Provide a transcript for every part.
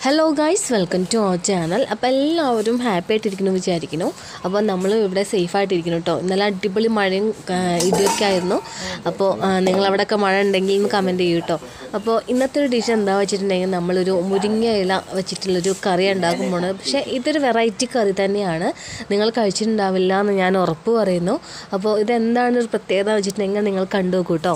hello guys welcome to our channel അപ്പോൾ എല്ലാവരും happy ആയിട്ടിരിക്കുന്നു വിചാരിക്കുന്നു അപ്പോൾ നമ്മൾ ഇവിടെ സേഫ് ആയിട്ടിരിക്കുന്നു കേട്ടോ ഇന്നലെ അടിപൊളി മഴയും ആ, ഇടിയൊക്കെ ആയിരുന്നു അപ്പോൾ ആ, നിങ്ങളവിടെയൊക്കെ മഴ ഉണ്ടെങ്കിൽ ഒന്ന് കമൻറ്റ് ചെയ്യൂ കേട്ടോ അപ്പോൾ ഇന്നത്തെ ഒരു ഡിഷ് എന്താ വെച്ചിട്ടുണ്ടെങ്കിൽ നമ്മളൊരു മുരിങ്ങ ഇല വെച്ചിട്ടുള്ളൊരു കറി ഉണ്ടാക്കുമ്പോൾ പക്ഷേ ഇതൊരു വെറൈറ്റി കറി തന്നെയാണ് നിങ്ങൾ കഴിച്ചിട്ടുണ്ടാവില്ല എന്ന് ഞാൻ ഉറപ്പ് പറയുന്നു അപ്പോൾ ഇതെന്താണ് ഒരു പ്രത്യേകത വെച്ചിട്ടുണ്ടെങ്കിൽ നിങ്ങൾ കണ്ടു നോക്കൂ കേട്ടോ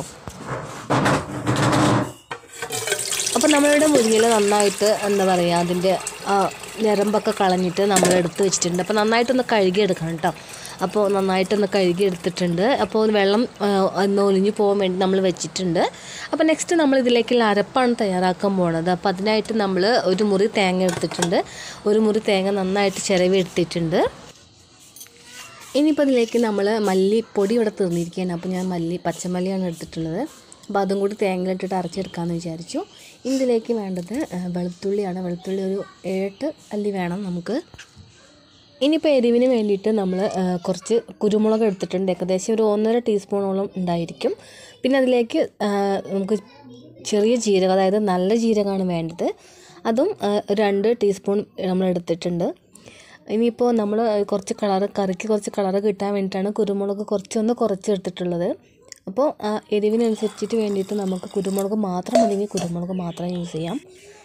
അപ്പോൾ നമ്മളിവിടെ മുരിങ്ങയില നന്നായിട്ട് എന്താ പറയുക അതിൻ്റെ ആ ഞരമ്പൊക്കെ കളഞ്ഞിട്ട് നമ്മൾ എടുത്ത് വെച്ചിട്ടുണ്ട് അപ്പോൾ നന്നായിട്ടൊന്ന് കഴുകി എടുക്കണം കേട്ടോ അപ്പോൾ നന്നായിട്ടൊന്ന് കഴുകി എടുത്തിട്ടുണ്ട് അപ്പോൾ ഒന്ന് വെള്ളം ആ, ഒന്ന് ഒലിഞ്ഞു പോകാൻ വേണ്ടി നമ്മൾ വെച്ചിട്ടുണ്ട് അപ്പോൾ നെക്സ്റ്റ് നമ്മൾ ഇതിലേക്കുള്ള അരപ്പാണ് തയ്യാറാക്കാൻ പോണത് അപ്പോൾ അതിനായിട്ട് നമ്മൾ ഒരു മുറി തേങ്ങ എടുത്തിട്ടുണ്ട് ഒരു മുറി തേങ്ങ നന്നായിട്ട് ചിരവി എടുത്തിട്ടുണ്ട് ഇനിയിപ്പോൾ ഇതിലേക്ക് നമ്മൾ മല്ലിപ്പൊടി ഇവിടെ തീർന്നിരിക്കുകയാണ് അപ്പോൾ ഞാൻ മല്ലി പച്ചമല്ലിയാണ് എടുത്തിട്ടുള്ളത് അപ്പോൾ അതും കൂടി തേങ്ങയിലിട്ടിട്ട് അരച്ചെടുക്കാമെന്ന് വിചാരിച്ചു ഇതിലേക്ക് വേണ്ടത് ആ, വെളുത്തുള്ളിയാണ് വെളുത്തുള്ളി ഒരു ഏട്ട് അല്ലി വേണം നമുക്ക് ഇനിയിപ്പോൾ എരിവിന് വേണ്ടിയിട്ട് നമ്മൾ കുറച്ച് കുരുമുളക് എടുത്തിട്ടുണ്ട് ഏകദേശം ഒരു ഒന്നര ടീസ്പൂണോളം ഉണ്ടായിരിക്കും പിന്നെ അതിലേക്ക് ആ, നമുക്ക് ചെറിയ ജീരകം അതായത് നല്ല ജീരകമാണ് വേണ്ടത് അതും ആ, ഒരു രണ്ട് ടീസ്പൂൺ നമ്മൾ എടുത്തിട്ടുണ്ട് ഇനിയിപ്പോൾ നമ്മൾ കുറച്ച് കളറ് കറിക്ക് കുറച്ച് കളറ് കിട്ടാൻ വേണ്ടിയിട്ടാണ് കുരുമുളക് കുറച്ചൊന്ന് കുറച്ചെടുത്തിട്ടുള്ളത് അപ്പോൾ ആ എരിവിനനുസരിച്ചിട്ട് വേണ്ടിയിട്ട് നമുക്ക് കുരുമുളക് മാത്രം മതിയെങ്കിൽ കുരുമുളക് മാത്രം യൂസ് ചെയ്യാം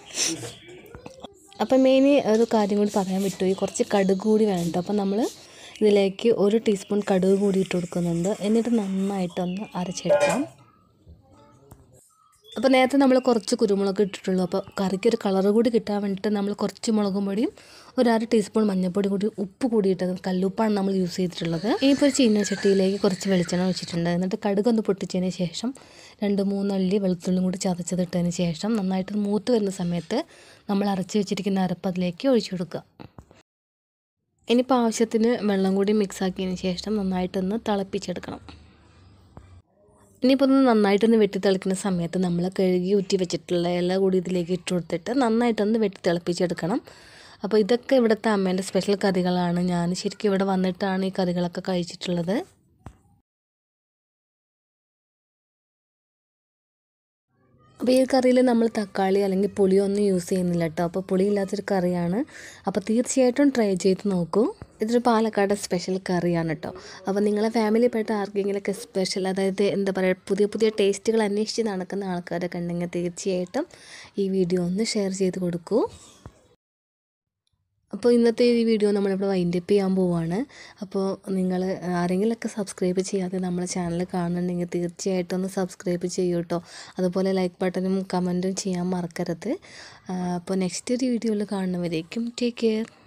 അപ്പം മെയിൻ ഒരു കാര്യം കൂടി പറയാൻ പറ്റുമോ കുറച്ച് കടുക് കൂടി വേണം കേട്ടോ അപ്പം നമ്മൾ ഇതിലേക്ക് ഒരു ടീസ്പൂൺ കടുക് കൂടി ഇട്ട് കൊടുക്കുന്നുണ്ട് എന്നിട്ട് നന്നായിട്ടൊന്ന് അരച്ചെടുക്കാം അപ്പോൾ നേരത്തെ നമ്മൾ കുറച്ച് കുരുമുളക് ഇട്ടിട്ടുള്ളൂ അപ്പോൾ കറിക്ക് ഒരു കളർ കൂടി കിട്ടാൻ വേണ്ടിയിട്ട് നമ്മൾ കുറച്ച് മുളകും പൊടിയും ഒരു അര ടീസ്പൂൺ മഞ്ഞൾപ്പൊടി കൂടി ഉപ്പ് കൂടിയിട്ട് കല്ലുപ്പാണ് നമ്മൾ യൂസ് ചെയ്തിട്ടുള്ളത് ഇനിയിപ്പോൾ ഒരു ചീനച്ചട്ടിയിലേക്ക് കുറച്ച് വെളിച്ചെണ്ണ വെച്ചിട്ടുണ്ട് എന്നിട്ട് കടുകൊന്ന് പൊട്ടിച്ചതിന് ശേഷം രണ്ട് മൂന്നല്ലി വെളുത്തുള്ളിയും കൂടി ചതച്ചതിട്ടതിന് ശേഷം നന്നായിട്ട് മൂത്ത് വരുന്ന സമയത്ത് നമ്മൾ അരച്ച് വെച്ചിരിക്കുന്ന അരപ്പ് അതിലേക്ക് ഒഴിച്ചു കൊടുക്കുക ഇനിയിപ്പോൾ ആവശ്യത്തിന് വെള്ളം കൂടി മിക്സ് ആക്കിയതിന് ശേഷം നന്നായിട്ടൊന്ന് തിളപ്പിച്ചെടുക്കണം ഇനിയിപ്പോൾ ഒന്ന് നന്നായിട്ടൊന്ന് വെട്ടി തിളക്കുന്ന സമയത്ത് നമ്മൾ കഴുകി ഊറ്റി വെച്ചിട്ടുള്ള ഇല കൂടി ഇതിലേക്ക് ഇട്ട് കൊടുത്തിട്ട് നന്നായിട്ടൊന്ന് വെട്ടി തിളപ്പിച്ചെടുക്കണം അപ്പോൾ ഇതൊക്കെ ഇവിടുത്തെ അമ്മേൻ്റെ സ്പെഷ്യൽ കറികളാണ് ഞാൻ ശരിക്കും ഇവിടെ വന്നിട്ടാണ് ഈ കറികളൊക്കെ കഴിച്ചിട്ടുള്ളത് അപ്പോൾ ഈ കറിയിൽ നമ്മൾ തക്കാളി അല്ലെങ്കിൽ പുളിയോ ഒന്നും യൂസ് ചെയ്യുന്നില്ല കേട്ടോ അപ്പോൾ പുളി ഇല്ലാത്തൊരു കറിയാണ് അപ്പോൾ തീർച്ചയായിട്ടും ട്രൈ ചെയ്ത് നോക്കൂ ഇതൊരു പാലക്കാട് സ്പെഷ്യൽ കറിയാണ് കേട്ടോ അപ്പോൾ നിങ്ങളെ ഫാമിലിയിൽപ്പെട്ട ആർക്കെങ്കിലുമൊക്കെ സ്പെഷ്യൽ അതായത് എന്താ പറയുക പുതിയ പുതിയ ടേസ്റ്റുകൾ അന്വേഷിച്ച് നടക്കുന്ന ആൾക്കാരൊക്കെ ഉണ്ടെങ്കിൽ തീർച്ചയായിട്ടും ഈ വീഡിയോ ഒന്ന് ഷെയർ ചെയ്ത് കൊടുക്കൂ അപ്പോൾ ഇന്നത്തെ ഈ വീഡിയോ നമ്മളിവിടെ വൈൻഡപ്പ് ചെയ്യാൻ പോവുകയാണ് അപ്പോൾ നിങ്ങൾ ആരെങ്കിലുമൊക്കെ സബ്സ്ക്രൈബ് ചെയ്യാതെ നമ്മളെ ചാനൽ കാണുന്നുണ്ടെങ്കിൽ തീർച്ചയായിട്ടും ഒന്ന് സബ്സ്ക്രൈബ് ചെയ്യൂ കേട്ടോ അതുപോലെ ലൈക്ക് ബട്ടണും കമൻറ്റും ചെയ്യാൻ മറക്കരുത് ആ, അപ്പോൾ നെക്സ്റ്റ് ഒരു വീഡിയോയിൽ കാണുന്നവരേക്കും ടേക്ക് കെയർ